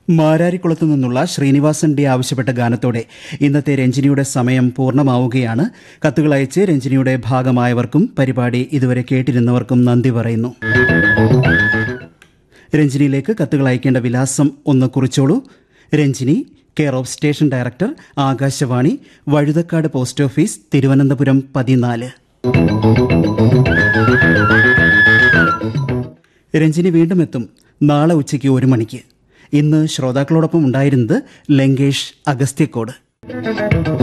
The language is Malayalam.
മാരാരിക്കുളത്തു നിന്നുള്ള ശ്രീനിവാസൻ ഡി ആവശ്യപ്പെട്ട ഗാനത്തോടെ ഇന്നത്തെ രഞ്ജിനിയുടെ സമയം പൂർണ്ണമാവുകയാണ് കത്തുകൾ അയച്ച് രഞ്ജിനിയുടെ ഭാഗമായവർക്കും പരിപാടി ഇതുവരെ കേട്ടിരുന്നവർക്കും നന്ദി പറയുന്നു രഞ്ജിനിയിലേക്ക് കത്തുകൾ അയക്കേണ്ട വിലാസം ഒന്ന് കുറിച്ചോളൂ Ranjini care of station director Akashvani Vazhuthacaud post office Thiruvananthapuram പതിനാല് രഞ്ജിനി വീണ്ടും എത്തും നാളെ ഉച്ചയ്ക്ക് ഒരു മണിക്ക് ഇന്ന് ശ്രോതാക്കളോടൊപ്പം ഉണ്ടായിരുന്നത് ലങ്കേഷ് അഗസ്ത്യക്കോട്